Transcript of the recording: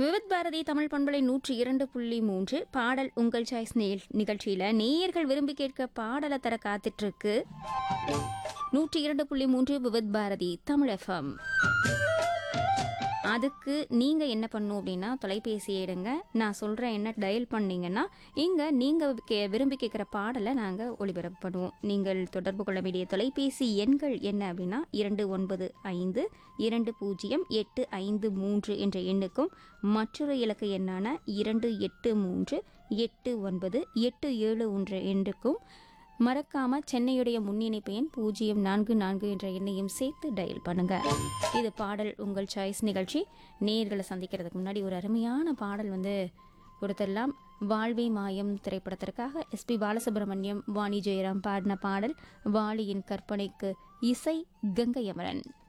விவித் பாரதி தமிழ் பண்பலை நூற்றி இரண்டு புள்ளி மூன்று பாடல் உங்கள் சாய்ஸ் நிகழ்ச்சியில நேயர்கள் விரும்பி கேட்க பாடலை தர காத்துட்டு இருக்கு நூற்றி இரண்டு புள்ளி மூன்று விவித் பாரதி தமிழ் எஃப்எம் அதுக்கு நீங்க என்ன பண்ணும் அப்படின்னா தொலைபேசி எடுங்க நான் சொல்றேன் என்ன டயல் பண்ணீங்கன்னா இங்க நீங்க கே- விரும்பி கேட்குற பாடலை நாங்க ஒளிபரப்பு பண்ணுவோம் நீங்கள் தொடர்பு கொள்ள வேண்டிய தொலைபேசி எண்கள் என்ன அப்படின்னா இரண்டு ஒன்பது ஐந்து இரண்டு பூஜ்ஜியம் எட்டு ஐந்து மூன்று என்ற எண்ணுக்கும் மற்றொரு இலக்கு எண்ணான இரண்டு எட்டு மூன்று எட்டு ஒன்பது எட்டு ஏழு என்ற எண்ணுக்கும் மறக்காம சென்னையுடைய முன்னிணைப்பு எண் பூஜ்ஜியம் நான்கு நான்கு என்ற எண்ணையும் சேர்த்து டயல் பண்ணுங்க இது பாடல் உங்கள் சாய்ஸ் நிகழ்ச்சி நேர்களை சந்திக்கிறதுக்கு முன்னாடி ஒரு அருமையான பாடல் வந்து கொடுத்துடலாம் வாழ்வே மாயம் திரைப்படத்திற்காக எஸ்பி பாலசுப்ரமணியம் வாணி ஜெயராம் பாடின பாடல் வாலியின் கற்பனைக்கு இசை கங்கை அமரன்